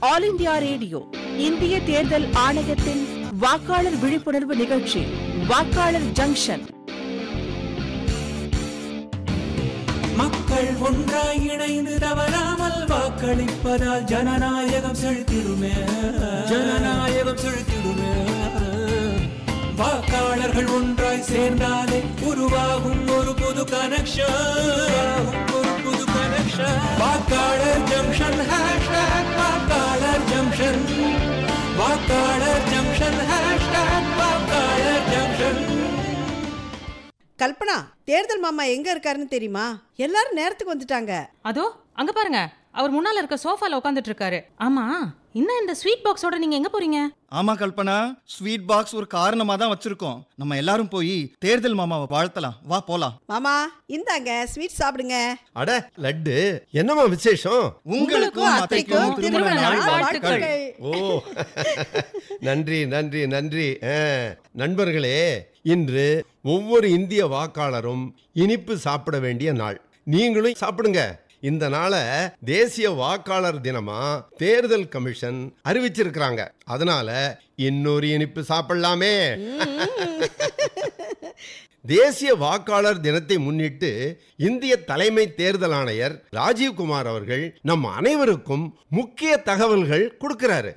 All India radio இந்திய தேர்தல் ஆணையத்தின் வாக்காளர் விழிப்புணர்வு நிகழ்ச்சி வாக்காளர் ஜங்ஷன் மக்கள் ஒன்றாய் இணைந்து தவறாமல் வாக்களிப்பதால் ஜனநாயகம் செழித்திடுமே ஜனநாயகம் செழித்திடுமே வாக்காளர்கள் ஒன்றாய் சேர்ந்தாலே உருவாகும் ஒரு புது கனெக்ஷன் ஒரு புது கனெக்ஷன் வாக்காளர் ஜங்ஷன் ஹேஷ்டாக் வாக்காளர் ஜங்ஷன் வாக்காளர் ஜங்ஷன் ஹேஷ்டாக் வாக்காளர் ஜங்ஷன் கல்பனா தேர்தல் மாமா எங்க இருக்காருன்னு தெரியுமா எல்லாரும் நேரத்துக்கு வந்துட்டாங்க அதோ அங்க பாருங்க அவர் முன்னால இருக்க சோஃபால உட்காந்துட்டு இருக்காரு ஆமா இன்னும் இந்த ஸ்வீட் பாக்ஸோட நீங்க எங்க போறீங்க ஆமா கல்பனா ஸ்வீட் பாக்ஸ் ஒரு காரணமா தான் வச்சிருக்கோம் நம்ம எல்லாரும் போய் தேர்தல் மாமாவை வாழ்த்தலாம் வா போலாம் மாமா இந்தாங்க ஸ்வீட் சாப்பிடுங்க அட லட்டு என்னம்மா விசேஷம் உங்களுக்கும் அத்தைக்கும் திருமண நாள் வாழ்த்துக்கள். வாழ்த்துக்கள் ஓ நன்றி நன்றி நன்றி ஆ, நண்பர்களே இன்று ஒவ்வொரு இந்திய வாக்காளரும் இனிப்பு சாப்பிட வேண்டிய நாள் நீங்களும் சாப்பிடுங்க இந்த நாளை தேசிய வாக்காளர் தினமா தேர்தல் கமிஷன் அறிவிச்சிருக்கிறாங்க அதனால இன்னொரு இனிப்பு சாப்பிடலாமே தேசிய வாக்காளர் தினத்தை முன்னிட்டு இந்திய தலைமை தேர்தல் ஆணையர் ராஜீவ்குமார் அவர்கள் நம் அனைவருக்கும் முக்கிய தகவல்கள் கொடுக்கிறாரு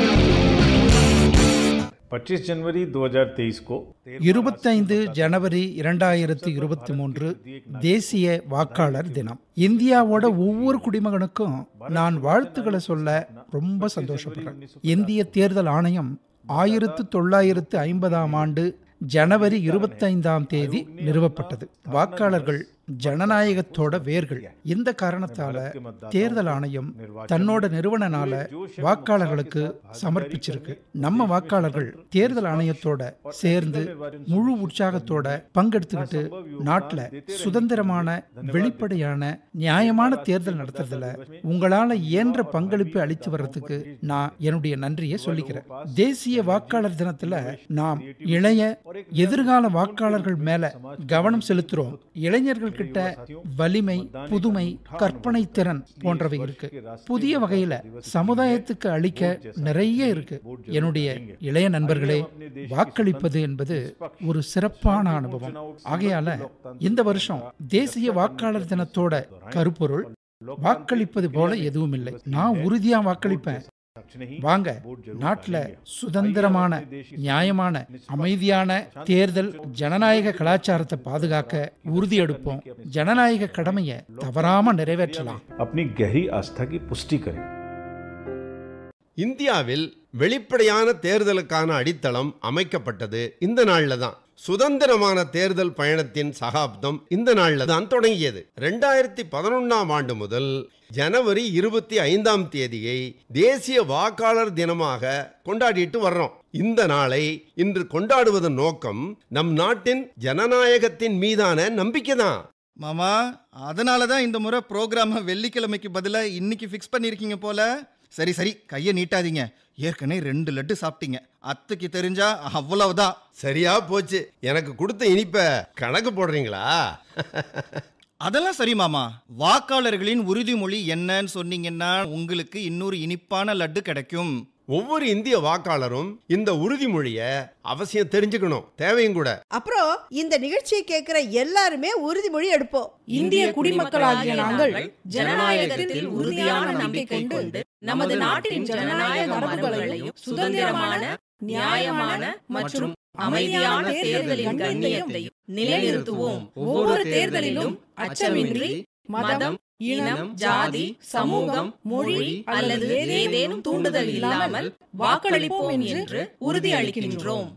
25 जनवरी 2023 को இருபத்தைந்து ஜனவரி இரண்டாயிரத்தி இருபத்தி மூன்று தேசிய வாக்காளர் தினம் இந்தியாவோட ஒவ்வொரு குடிமகனுக்கும் நான் வாழ்த்துக்களை சொல்ல ரொம்ப சந்தோஷப்படுறேன் இந்திய தேர்தல் ஆணையம் ஆயிரத்து தொள்ளாயிரத்து ஐம்பதாம் ஆண்டு ஜனவரி இருபத்தைந்தாம் தேதி நிறுவப்பட்டது வாக்காளர்கள் ஜனநாயகத்தோட வேர்கள் இந்த காரணத்தால தேர்தல் ஆணையம் தன்னோட நிறுவன நாளை வாக்காளர்களுக்கு சமர்ப்பிச்சிருக்கு நம்ம வாக்காளர்கள் தேர்தல் ஆணையத்தோட சேர்ந்து முழு உற்சாகத்தோட பங்கெடுத்துக்கிட்டு நாட்டுல சுதந்திரமான வெளிப்படையான நியாயமான தேர்தல் நடத்துறதுல உங்களால இயன்ற பங்களிப்பு அளித்து வர்றதுக்கு நான் என்னுடைய நன்றியை சொல்லிக்கிறேன் தேசிய வாக்காளர் தினத்துல நாம் இளைய எதிர்கால வாக்காளர்கள் மேல கவனம் செலுத்துறோம் இளைஞர்கள் கிட்ட வலிமை புதுமை கற்பனை திறன் போன்றவை இருக்கு புதிய வகையில சமுதாயத்துக்கு அளிக்க நிறைய இருக்கு என்னுடைய இளைய நண்பர்களே வாக்களிப்பது என்பது ஒரு சிறப்பான அனுபவம் ஆகையால இந்த வருஷம் தேசிய வாக்காளர் தினத்தோட கருப்பொருள் வாக்களிப்பது போல எதுவும் இல்லை நான் உறுதியா வாக்களிப்பேன் வாங்க நாட்டுல சுதந்திரமான நியாயமான அமைதியான தேர்தல் ஜனநாயக கலாச்சாரத்தை பாதுகாக்க உறுதியெடுப்போம் ஜனநாயக கடமையை தவறாம நிறைவேற்றலாம் अपनी गहरी आस्था की पुष्टि करें இந்தியாவில் வெளிப்படையான தேர்தலுக்கான அடித்தளம் அமைக்கப்பட்டது இந்த நாள்ல தான் சுதந்திரமான தேர்தல் பயணத்தின் சகாப்தம் இந்த நாள்ல தான் தொடங்கியது ரெண்டாயிரத்தி பதினொன்னாம் ஆண்டு முதல் ஜனவரி இருபத்தி ஐந்தாம் தேதியை தேசிய வாக்காளர் தினமாக கொண்டாடிட்டு வர்றோம் இந்த நாளை இன்று கொண்டாடுவதன் நோக்கம் நம் நாட்டின் ஜனநாயகத்தின் மீதான நம்பிக்கை தான் மாமா அதனால தான் இந்த முறை ப்ரோக்ராமை வெள்ளிக்கிழமைக்கு பதிலாக இன்னைக்கு ஃபிக்ஸ் பண்ணியிருக்கீங்க போல சரி சரி கையை நீட்டாதீங்க ஏற்கனவே ரெண்டு லட்டு சாப்பிட்டீங்க அத்தைக்கு தெரிஞ்சா அவ்வளவுதான் சரியா போச்சு எனக்கு கொடுத்த இனிப்ப கணக்கு போடுறீங்களா அதெல்லாம் சரி மாமா வாக்காளர்களின் உறுதிமொழி என்னன்னு சொன்னீங்கன்னா உங்களுக்கு இன்னொரு இனிப்பான லட்டு கிடைக்கும் ஒவ்வொரு இந்திய வாக்காளரும் இந்த உறுதிமொழிய அவசியம் தெரிஞ்சுக்கணும் தேவையும் கூட அப்புறம் இந்த நிகழ்ச்சியை கேட்கிற எல்லாருமே உறுதிமொழி எடுப்போம் இந்திய குடிமக்களாகிய நாங்கள் ஜனநாயகத்தில் உறுதியான நம்பிக்கை கொண்டு நமது நாட்டின் ஜனநாயக மரபுகளையும் சுதந்திரமான நியாயமான மற்றும் அமைதியான தேர்தலின் கண்ணியத்தையும் நிலைநிறுத்துவோம் ஒவ்வொரு தேர்தலிலும் அச்சமின்றி மதம் இனம் ஜாதி சமூகம் மொழி அல்லது ஏதேனும் தூண்டுதல் இல்லாமல் வாக்களிப்போம் என்று உறுதியளிக்கின்றோம்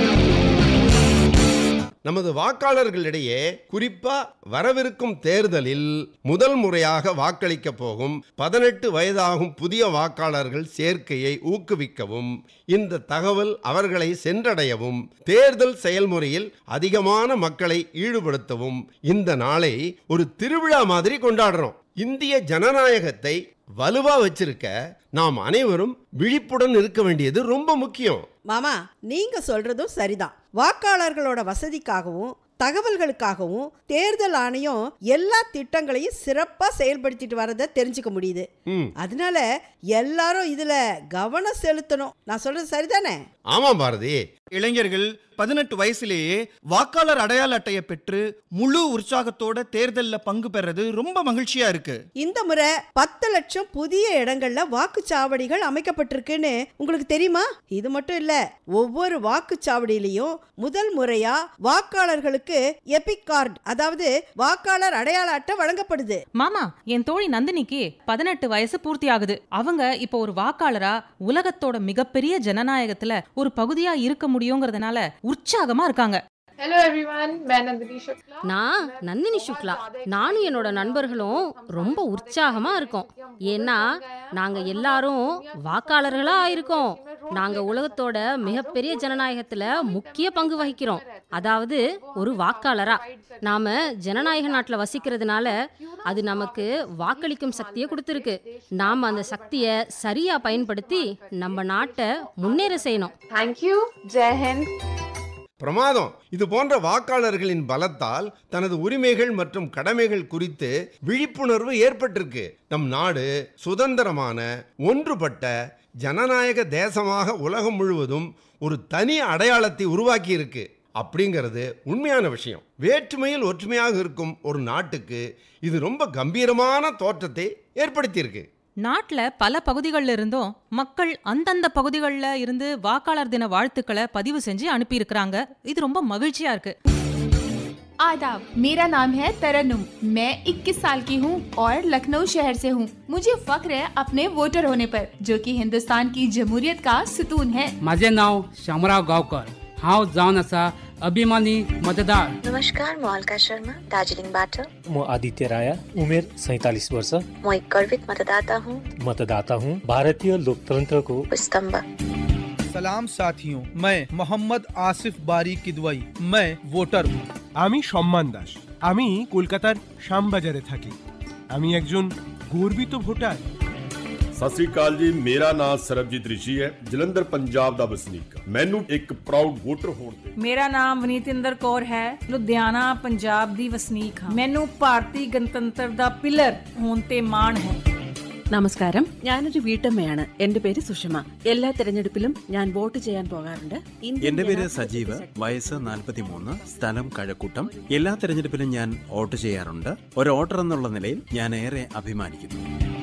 நமது வாக்காளர்களிடையே குறிப்பா வரவிருக்கும் தேர்தலில் முதல் முறையாக வாக்களிக்க போகும் பதினெட்டு வயதாகும் புதிய வாக்காளர்கள் சேர்க்கையை ஊக்குவிக்கவும் இந்த தகவல் அவர்களை சென்றடையவும் தேர்தல் செயல்முறையில் அதிகமான மக்களை ஈடுபடுத்தவும் இந்த நாளை ஒரு திருவிழா மாதிரி கொண்டாடுறோம் இந்திய ஜனநாயகத்தை வலுவா வச்சிருக்க நாம் அனைவரும் விழிப்புடன் இருக்க வேண்டியது ரொம்ப முக்கியம் மாமா நீங்க சொல்றதும் சரிதான் வாக்காளர்களோட வசதிக்காகவும் தகவல்களுக்காகவும் தேர்தல் ஆணையம் எல்லா திட்டங்களையும் சிறப்பா செயல்படுத்திட்டு வரதை தெரிஞ்சுக்க முடியுது ம் அதனால எல்லாரும் இதுல கவனம் செலுத்தணும் நான் சொல்றது சரிதானே ஆமாம் பாரதி இளைஞர்கள் பதினெட்டு வயசுலேயே வாக்காளர் அடையாள அட்டையை பெற்று முழு உற்சாகத்தோட தேர்தல்ல பங்கு பெறது ரொம்ப மகிழ்ச்சியா இருக்கு இந்த முறை பத்து லட்சம் புதிய இடங்கள்ல வாக்குச்சாவடிகள் அமைக்கப்பட்டிருக்குன்னு உங்களுக்கு தெரியுமா இது மட்டும் இல்ல ஒவ்வொரு வாக்குச்சாவடியிலையும் முதல் முறையா வாக்காளர்களுக்கு எபிக் கார்டு அதாவது வாக்காளர் அடையாள அட்டை வழங்கப்படுது மாமா என் தோழி நந்தினிக்கு பதினெட்டு வயசு பூர்த்தி ஆகுது அவங்க இப்போ ஒரு வாக்காளரா உலகத்தோட மிகப்பெரிய ஜனநாயகத்துல ஒரு பகுதியா இருக்க முடியுங்கிறதுனால உற்சாகமா இருக்காங்க हेलो एवरीवन मैं नंदिनी शुक्ला நான் நந்தினி சுக்லா நானும் என்னோட நண்பர்களும் ரொம்ப உற்சாகமா இருக்கோம் ஏன்னா நாங்க எல்லாரும் வாக்காளர்களா இருக்கோம் நாங்க உலகத்தோட மிகப்பெரிய ஜனநாயகத்துல முக்கிய பங்கு வகிக்கிறோம் அதாவது ஒரு வாக்காளரா நாம ஜனநாயக நாட்டுல வசிக்கிறதுனால அது நமக்கு வாக்களிக்கும் சக்தியை கொடுத்துருக்கு நாம அந்த சக்தியை சரியா பயன்படுத்தி நம்ம நாட்டை முன்னேற செய்யணும் थैंक यू जय हिंद பிரமாதம் இது போன்ற வாக்காளர்களின் பலத்தால் தனது உரிமைகள் மற்றும் கடமைகள் குறித்து விழிப்புணர்வு ஏற்பட்டிருக்கு நம் நாடு சுதந்திரமான ஒன்றுபட்ட ஜனநாயக தேசமாக உலகம் முழுவதும் ஒரு தனி அடையாளத்தை உருவாக்கி இருக்கு அப்படிங்கிறது உண்மையான விஷயம் வேற்றுமையில் ஒற்றுமையாக இருக்கும் ஒரு நாட்டுக்கு இது ரொம்ப கம்பீரமான தோற்றத்தை ஏற்படுத்தியிருக்கு நாட்டுல பல பகுதிகளில் இருந்தும் மக்கள் அந்தந்த பகுதிகளில் இருந்து வாக்காளர் தின வாழ்த்துக்களை பதிவு செஞ்சு அனுப்பியிருக்கிறாங்க இது ரொம்ப மகிழ்ச்சியா இருக்கு आदाब मेरा नाम है तरन्नुम मैं 21 साल की हूँ और लखनऊ शहर से हूँ मुझे फक्र है अपने वोटर होने पर जो कि हिंदुस्तान की जमहूरियत का सुतून है माझे नाव शामराव गावकर हांव जावन आसा अभिमानी मतदार नमस्कार म अलका शर्मा दार्जिलिङबाट म आदित्य राय उमेर सैतालिस वर्ष म एक गर्वित मतदाता हुँ मतदाता हूँ भारतीय लोकतंत्र को स्तंभ सलाम साथियों मैं मोहम्मद आसिफ बारी किदवई मैं वोटर हूँ আমি সম্মান দাস আমি কলকাতার শ্যামবাজারে থাকি আমি একজন গর্বিত ভোটার ਸਤਿ ਸ੍ਰੀ ਅਕਾਲ ਜੀ ਮੇਰਾ ਨਾਮ ਸਰਬਜੀਤ ਰਿਸ਼ੀ ਹੈ ਜਲੰਧਰ ਪੰਜਾਬ ਦਾ ਵਸਨੀਕ ਹਾਂ। ਮੈਨੂੰ ਇੱਕ ਪ੍ਰਾਊਡ ਵੋਟਰ ਹੋਣ ਤੇ ਮੇਰਾ ਨਾਮ ਵਨੀਤਿੰਦਰ ਕੌਰ ਹੈ ਲੁਧਿਆਣਾ ਪੰਜਾਬ ਦੀ ਵਸਨੀਕ ਹਾਂ ਮੈਨੂੰ ਭਾਰਤੀ ਗਣਤੰਤਰ ਦਾ ਪਿਲਰ ਹੋਣ ਤੇ ਮਾਣ ਹੈ നമസ്കാരം ഞാനൊരു വീട്ടമ്മയാണ് എന്റെ പേര് സുഷമ എല്ലാ തെരഞ്ഞെടുപ്പിലും ഞാൻ വോട്ട് ചെയ്യാൻ പോകാറുണ്ട് ഇന്ത്യൻ എന്റെ പേര് ജനാധിപത്യ സജീവ് വയസ്സ് നാൽപ്പത്തിമൂന്ന് സ്ഥലം കഴക്കൂട്ടം എല്ലാ തെരഞ്ഞെടുപ്പിലും ഞാൻ വോട്ട് ചെയ്യാറുണ്ട് ഒരു വോട്ടർ എന്നുള്ള നിലയിൽ ഞാൻ ഏറെ അഭിമാനിക്കുന്നു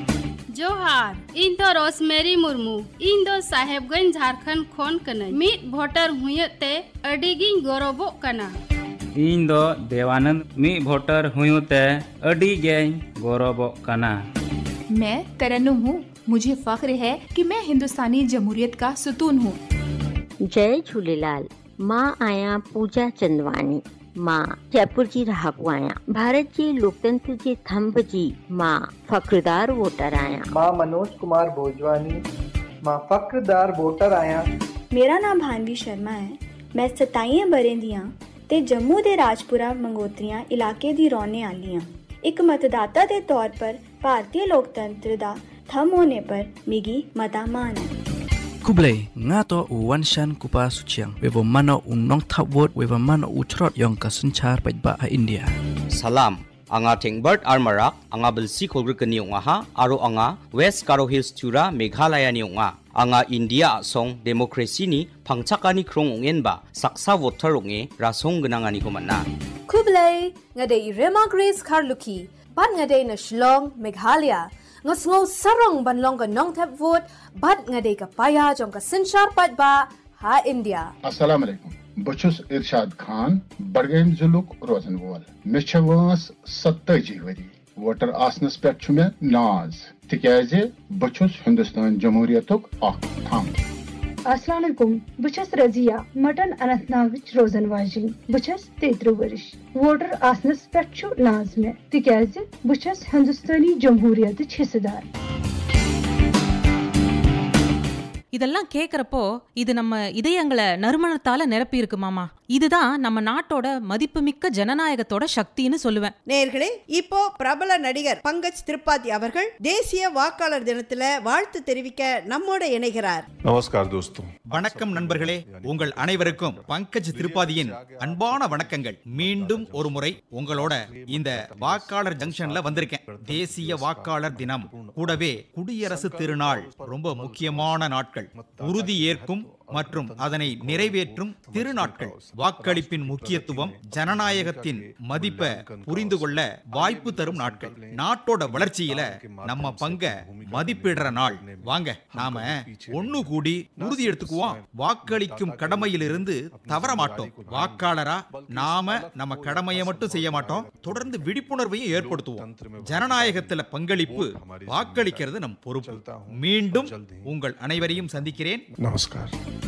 जोहार इन दो रोसमेरी मुर्मू इन दो साहेबगंज झारखंड खोन कने मित वोटर हुए ते अडिगिंग गौरवो कना ᱤᱧ ᱫᱚ देवानंद ᱢᱤᱫ ᱵᱷᱳᱴᱟᱨ ᱦᱩᱭᱩᱜ ᱛᱮ ᱟᱹᱰᱤ ᱜᱮᱧ ᱜᱚᱨᱚᱵᱚᱜ ᱠᱟᱱᱟ मैं तरन्नुम हूँ मुझे फक्र है कि मैं हिंदुस्तानी जमहूरियत का सुतून हूँ जय झूलेलाल मां आहियां पूजा चंदवानी मां जयपुर जी रहाकू आहियां भारत जे लोकतंत्र जे थंभ जी मां फ़ख्रदार वोटर आहियां मां मनोज कुमार भोजवानी मां फ़ख्रदार वोटर आहियां ਮੇਰਾ ਨਾਮ ਭਾਨਵੀ ਸ਼ਰਮਾ ਹੈ ਮੈਂ 27 ਬਰੇ ਦੀਆਂ ਤੇ ਜੰਮੂ ਦੇ ਰਾਜਪੁਰਾ ਮੰਗੋਤਰੀਆਂ ਇਲਾਕੇ ਦੀ ਰਹਿਣੇ ਵਾਲੀ ਹਾਂ ਇੱਕ ਮਤਦਾਤਾ ਦੇ ਤੌਰ ਪਰ ਭਾਰਤੀ ਲੋਕਤੰਤਰ ਦਾ ਥੰਮ ਹੋਣੇ ਪਰ ਮਿਗੀ ਮਤਾ ਮਾਨ ਹੈ Kublai ngato uwan shan kupa suciang wevo mano unong tapwot wevo mano utrot yong kasunchar pajba a India. Salam. Anga Tengbert Armarak, anga Belsi Kolgrikani ha, aro anga West Karo Hills Tura Meghalaya ni nga. Anga India song demokrasi ni pangchakani krong ungen ba saksa voter unge rasong genangani kumana. Kublai ngadei Rema Grace Karluki bat ngadei na Shillong Meghalaya ngasngo sarong banlong ka nong tap vote bat ngadei ka paya jong ka sinchar pat ba ha India अस्सलाम वालेकुम बह छुस इरशाद खान बडगम जिलुक रोजन वोल मे छ वंस सत्तजी वरी voter आसनस पे छु मे नाज तिकयाज बह छुस हिंदुस्तान जमहूरियतुक अख थम अस्सलाम वालेकुम बह छस रजिया मटन अनंतनाग रोजन वाजिन बह छस तेत्रु वर्ष वोटर आसनस पे छु नाज मे तिकयाज बह छस हिंदुस्तानी जमहूरियत हिस्सेदार இதெல்லாம் கேக்குறப்போ இது நம்ம இதயங்களை நறுமணத்தால நிரப்பி இருக்கு மாமா இதுதான் நம்ம நாட்டோட மதிப்புமிக்க ஜனநாயகத்தோட சக்தின்னு சொல்லுவேன் நேர்களே இப்போ பிரபல நடிகர் பங்கஜ் திரிபாதி அவர்கள் தேசிய வாக்காளர் தினத்துல வாழ்த்து தெரிவிக்க நம்மோட இணைகிறார் नमस्कार दोस्तों வணக்கம் நண்பர்களே உங்கள் அனைவருக்கும் பங்கஜ் திருப்பாதியின் அன்பான வணக்கங்கள் மீண்டும் ஒரு முறை உங்களோட இந்த வாக்காளர் ஜங்ஷன்ல வந்திருக்கேன் தேசிய வாக்காளர் தினம் கூடவே குடியரசு திருநாள் ரொம்ப முக்கியமான நாட்கள் உறுதி ஏற்கும் மற்றும் அதனை நிறைவேற்றும் திருநாட்கள் வாக்களிப்பின் முக்கியத்துவம் ஜனநாயகத்தின் மதிப்பை புரிந்து கொள்ள வாய்ப்பு தரும் நாட்கள் நாட்டோட வளர்ச்சியில நம்ம பங்க மதிப்பிடுற நாள் வாங்க நாம ஒண்ணு கூடி உறுதி எடுத்துக்குவோம் வாக்களிக்கும் கடமையிலிருந்து தவற மாட்டோம் வாக்காளரா நாம நம்ம கடமையை மட்டும் செய்ய மாட்டோம் தொடர்ந்து விழிப்புணர்வையும் ஏற்படுத்துவோம் ஜனநாயகத்துல பங்களிப்பு வாக்களிக்கிறது நம் பொறுப்பு மீண்டும் உங்கள் அனைவரையும் சந்திக்கிறேன் नमस्कार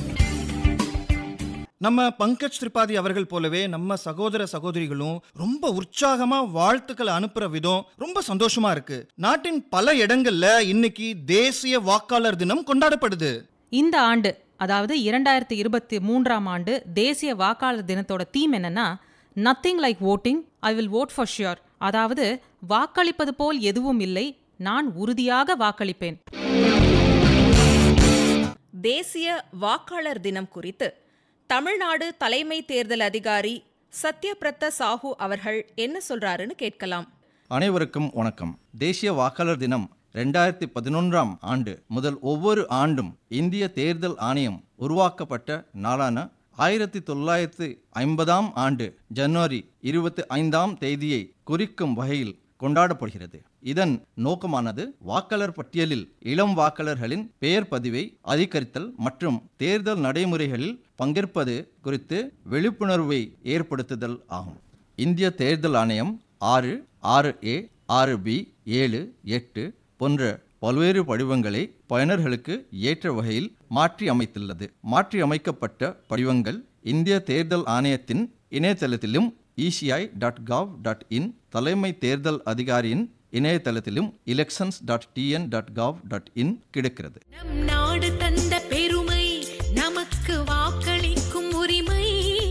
நம்ம பங்கஜ் திரிபாதி அவர்கள் போலவே நம்ம சகோதர சகோதரிகளும் ரொம்ப உற்சாகமா வாழ்த்துக்களை அனுப்புற விதம் ரொம்ப சந்தோஷமா இருக்கு நாட்டின் பல இடங்கள்ல இன்னைக்கு தேசிய வாக்காளர் தினம் கொண்டாடப்படுது இந்த ஆண்டு அதாவது இரண்டாயிரத்தி இருபத்தி மூன்றாம் ஆண்டு தேசிய வாக்காளர் தினத்தோட தீம் என்னன்னா nothing like voting I will vote for sure அதாவது வாக்களிப்பது போல் எதுவும் இல்லை நான் உறுதியாக வாக்களிப்பேன் தேசிய வாக்காளர் தினம் குறித்து தமிழ்நாடு தலைமை தேர்தல் அதிகாரி சத்யபிரத சாஹூ அவர்கள் என்ன சொல்றாருன்னு கேட்கலாம் அனைவருக்கும் வணக்கம் தேசிய வாக்காளர் தினம் ரெண்டாயிரத்தி பதினொன்றாம் ஆண்டு முதல் ஒவ்வொரு ஆண்டும் இந்திய தேர்தல் ஆணையம் உருவாக்கப்பட்ட நாளான ஆயிரத்தி தொள்ளாயிரத்தி ஐம்பதாம் ஆண்டு ஜனவரி இருபத்தி ஐந்தாம் தேதியை குறிக்கும் வகையில் கொண்டாடப்படுகிறது இதன் நோக்கமானது வாக்காளர் பட்டியலில் இளம் வாக்காளர்களின் பெயர் பதிவை அதிகரித்தல் மற்றும் தேர்தல் நடைமுறைகளில் பங்கேற்பது குறித்து விழிப்புணர்வை ஏற்படுத்துதல் ஆகும் இந்திய தேர்தல் ஆணையம் ஆறு ஆறு ஏ ஆறு பி ஏழு எட்டு போன்ற பல்வேறு படிவங்களை பயனர்களுக்கு ஏற்ற வகையில் மாற்றி அமைத்துள்ளது மாற்றி அமைக்கப்பட்ட படிவங்கள் இந்திய தேர்தல் ஆணையத்தின் இணையதளத்திலும் ECI dot gov dot in தலைமை தேர்தல் அதிகாரியின் இணையதளத்திலும் elections dot TN dot gov dot in கிடைக்கிறது நாடு தந்த பெருமை நமக்கு வாக்களிக்கும் உரிமை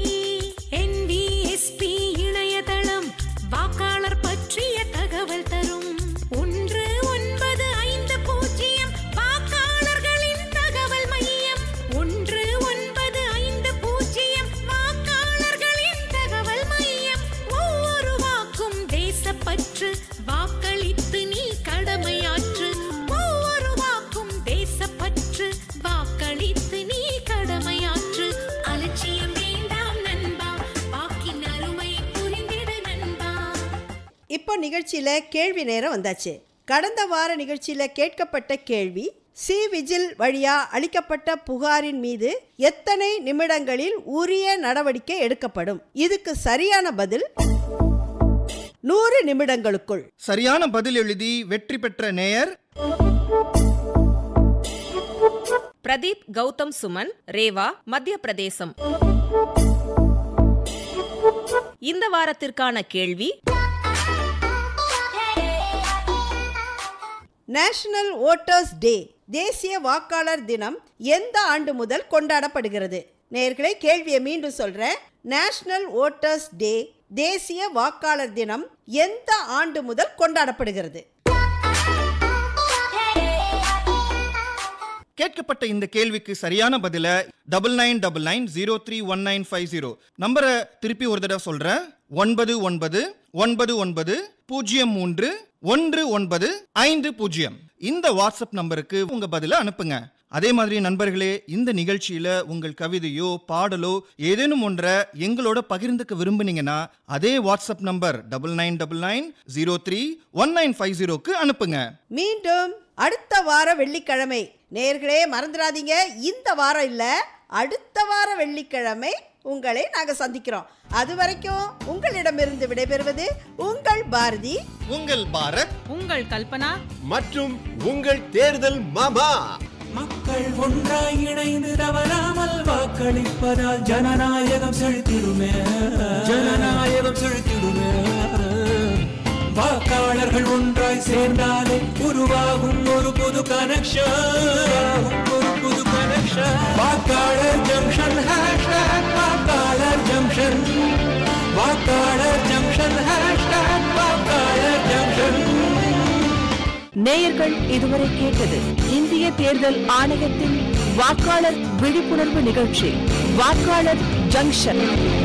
NVSP இணையதளம் வாக்காளர் பற்றிய தகவல் தரும் ஒன்று ஒன்பது ஐந்து பூஜ்ஜியம் வாக்காளர்களின் தகவல் மையம் ஒன்று ஒன்பது ஐந்து பூஜ்ஜியம் வாக்காளர்களின் தகவல் மையம் ஒவ்வொரு வாக்கும் தேசப்பற்று வாக்களித்து நீ கடமையாற்று ஒவ்வொரு வாக்கும் தேசப்பற்று வாக்களித்து நீ கடமையாற்று அலட்சியம் வேண்டாம் நண்பா வாக்கின் அருமை புரிந்திடு நண்பா இப்போ நிகழ்ச்சியில கேள்வி நேரம் வந்தாச்சு கடந்த வார நிகழ்ச்சியில கேட்கப்பட்ட கேள்வி சி விஜில் வழியா அளிக்கப்பட்ட புகாரின் மீது எத்தனை நிமிடங்களில் உரிய நடவடிக்கை எடுக்கப்படும் இதுக்கு சரியான பதில் நூறு நிமிடங்களுக்குள் சரியான பதில் எழுதி வெற்றி பெற்ற நேயர் பிரதீப் கௌதம் சுமன் ரேவா மத்திய பிரதேசம் இந்த வாரத்திற்கான கேள்வி நேஷனல் ஓட்டர்ஸ் டே தேசிய வாக்காளர் தினம் எந்த ஆண்டு முதல் கொண்டாடப்படுகிறது நேர்களே கேள்வியை மீண்டும் சொல்றேன் நேஷனல் ஓட்டர்ஸ் டே தேசிய வாக்காளர் தினம் எந்த ஆண்டு முதல் கொண்டாடப்படுகிறது கேட்கப்பட்ட இந்த கேள்விக்கு சரியான பதில double nine double nine zero three one nine five zero நம்பரை திருப்பி ஒரு தடவை சொல்றேன் ஒன்பது ஒன்பது ஒன்பது ஒன்பது பூஜ்ஜியம் மூன்று ஒன்று ஒன்பது ஐந்து பூஜ்ஜியம் இந்த வாட்ஸ்அப் நம்பருக்கு உங்க பதில அனுப்புங்க அதே மாதிரி நண்பர்களே இந்த நிகழ்ச்சியில உங்கள் கவிதையோ பாடலோ ஏதேனும் ஒன்றை எங்களோட பகிர்ந்துக்க விரும்புனீங்கன்னா அதே WhatsApp number double nine double nine zero three one nine five ஜீரோக்கு அனுப்புங்க மீண்டும் அடுத்த வார வெள்ளிக்கிழமை நேர்களே மறந்துடாதீங்க இந்த வாரம் இல்ல அடுத்த வார வெள்ளிக்கிழமை உங்களை நாங்க சந்திக்கிறோம் அது வரைக்கும் உங்களிடமிருந்து விடைபெறுவது உங்கள் பாரதி உங்கள் பாரத் உங்கள் கல்பனா மற்றும் உங்கள் தேர்தல் மாமா மக்கள் ஒன்றாய் இணைந்து தவறாமல் வாக்களிப்பதால் ஜனநாயகம் செழித்திடுமே ஜனநாயகம் செழித்திடுமே வாக்காளர்கள் ஒன்றாய் சேர்ந்தாலே உருவாகும் ஒரு புது கனெக்ஷன் ஒரு புது கனெக்ஷன் வாக்காளர் ஜங்ஷன் ஹேஷ்டாக் வாக்காளர் ஜங்ஷன் வாக்காளர் ஜங்ஷன் ஹேஷ்டாக் வாக்காளர் ஜங்ஷன் நேயர்கள் இதுவரை கேட்டது இந்திய தேர்தல் ஆணையத்தின் வாக்காளர் விழிப்புணர்வு நிகழ்ச்சி வாக்காளர் ஜங்ஷன்